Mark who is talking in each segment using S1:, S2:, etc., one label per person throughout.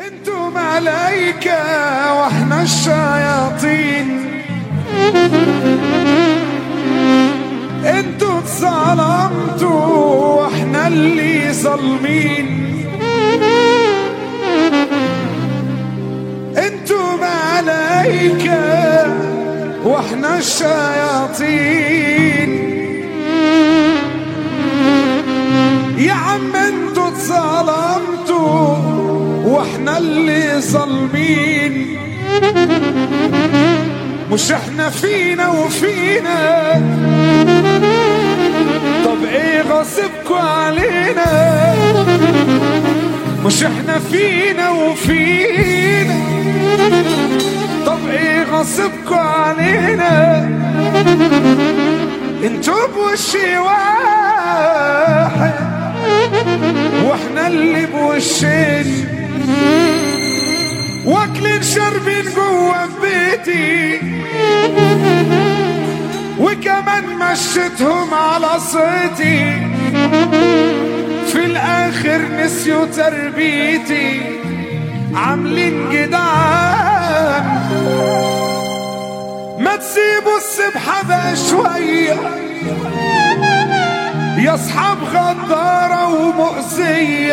S1: انتوا ملايكة واحنا الشياطين انتوا اتظلمتوا واحنا اللي ظالمين انتوا ملايكة واحنا الشياطين يا عم انتوا اتظلمتوا واحنا اللي ظالمين مش احنا فينا وفينا طب ايه غصبكوا علينا مش احنا فينا وفينا طب ايه غصبكوا علينا انتوا بوشي واحد واحنا اللي بوشين واكلين شربين جوا بيتي وكمان مشيتهم على صيتي في الاخر نسيوا تربيتي عاملين جدعان ما تسيبوا السبحة بقى شوية يا اصحاب غدارة ومؤذية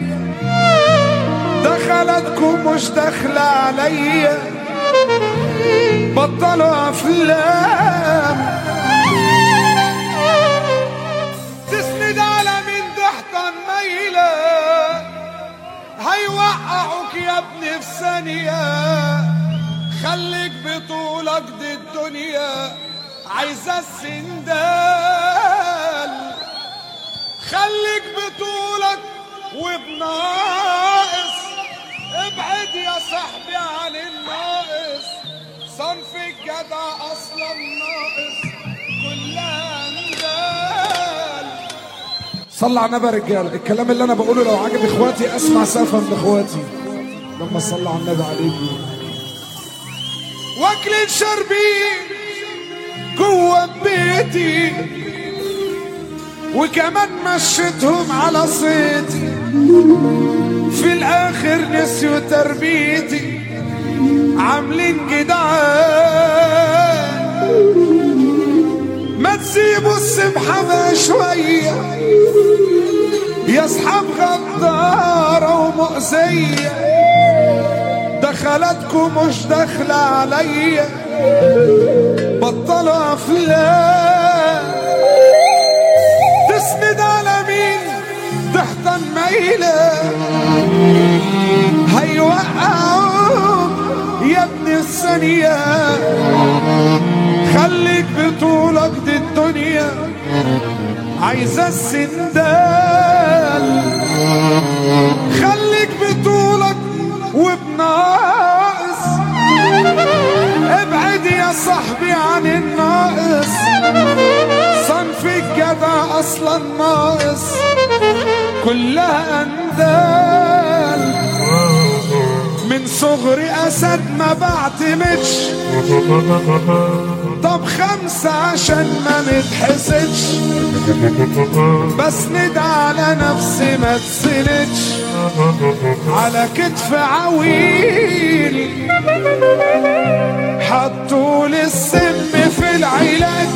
S1: دخلتكم مش داخلة عليا بطلوا افلام تسند على مين تحت ميلة هيوقعوك يا ابني في ثانية خليك بطولك دي الدنيا عايزة السندال خليك بطولك وبناقص ابعد يا صاحبي عن الناقص صنف الجدع اصلا ناقص كلها اندال صلى على النبي يا رجال الكلام اللي انا بقوله لو عجب اخواتي اسمع سقفا من اخواتي لما صلى على النبي عليكم واكلين شربين جوا بيتي وكمان مشيتهم على صيتي في الاخر نسيوا تربيتي عاملين جدعان ما تسيبوا السبحة بقى شوية يا اصحاب غدارة ومؤذية دخلتكم مش داخلة عليا بطلوا افلام تسند على مين تحت الميلة هيوقعوك يا ابن الثانية خليك بطولك دي الدنيا عايزة السندال خليك بطولك وبناقص ابعد يا صاحبي عن الناقص صنف الجدع اصلا ناقص كلها اندال من صغري اسد ما بعتمدش طب خمسة عشان ما نتحسدش بسند على نفسي ما تسندش على كتف عويل حطوا لي السم في العلاج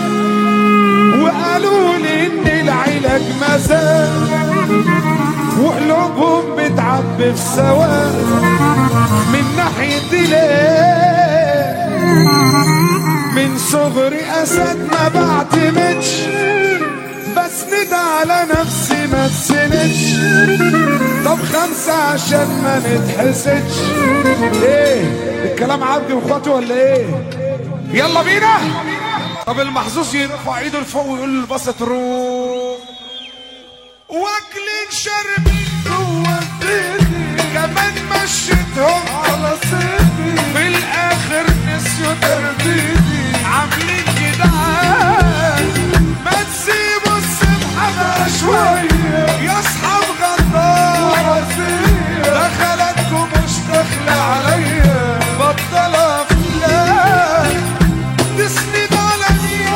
S1: وقالوا لي ان العلاج مزاج وقلوبهم بتعبي في سواد من ناحية ليه من صغري اسد ما بعتمدش بسند على نفسي ما تسندش طب خمسة عشان ما نتحسدش ايه الكلام عبدي واخواتي ولا ايه يلا بينا طب المحظوظ يرفع ايده لفوق ويقول للبسط روح واكلين شرب جوه بيتي كمان مشيتهم على صيتي في الاخر نسيوا تربيتي عاملين جدعان ما تسيبوا السبحه بقى شويه يا اصحاب غدار دخلتكم مش داخله عليا بطل افلام تسند على مين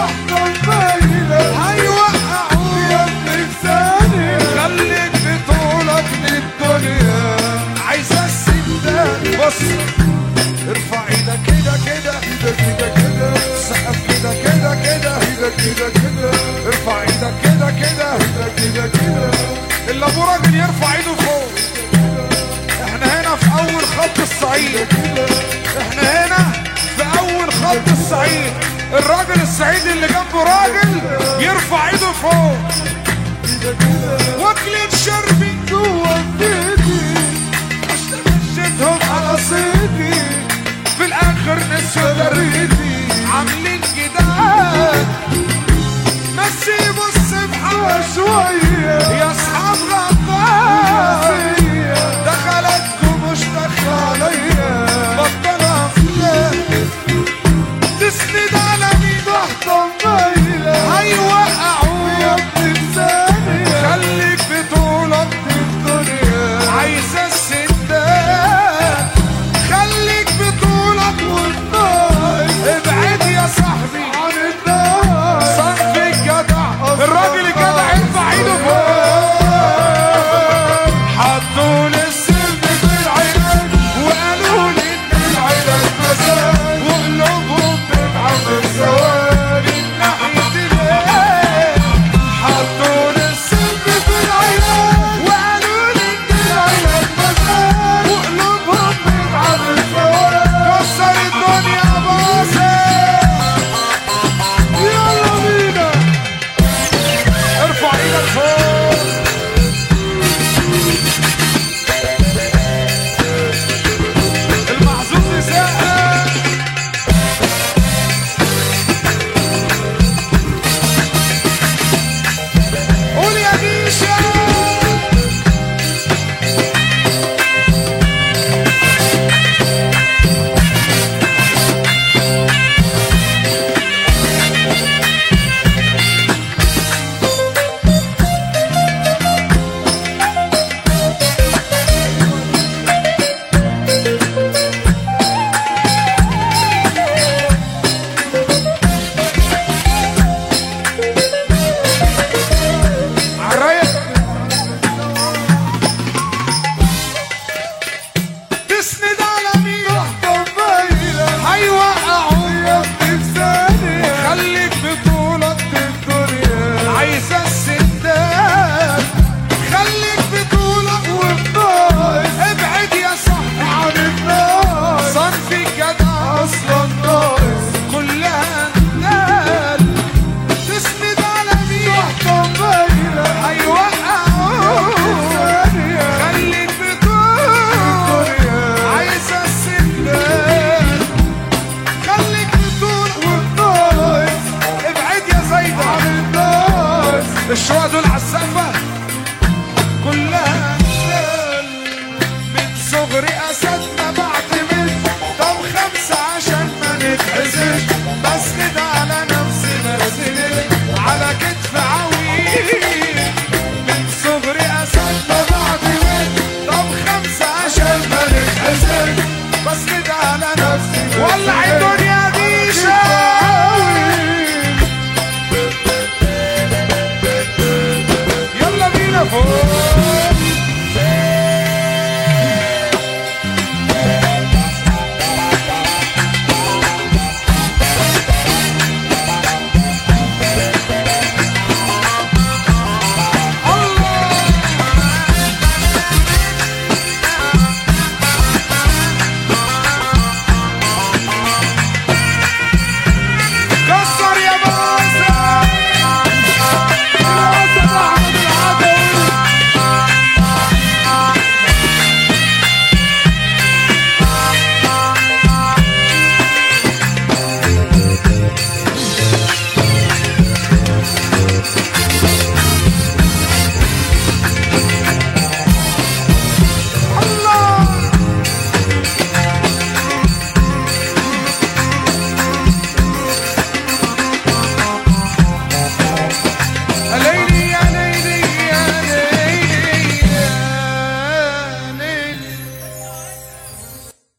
S1: هيوقعوا يا ابن الثاني خليك بطولك للدنيا بص ارفع ايدك كده كده
S2: ايدك كده كده
S1: سقف كده كده كده
S2: ايدك كده كده
S1: ارفع ايدك كده كده
S2: ايدك كده كده
S1: اللي ابو راجل يرفع ايده فوق احنا هنا في اول خط الصعيد احنا هنا في اول خط الصعيد الراجل السعيد اللي جنبه راجل يرفع ايده فوق
S2: ايدك كده
S1: واكلة شربي
S2: جوه بيتي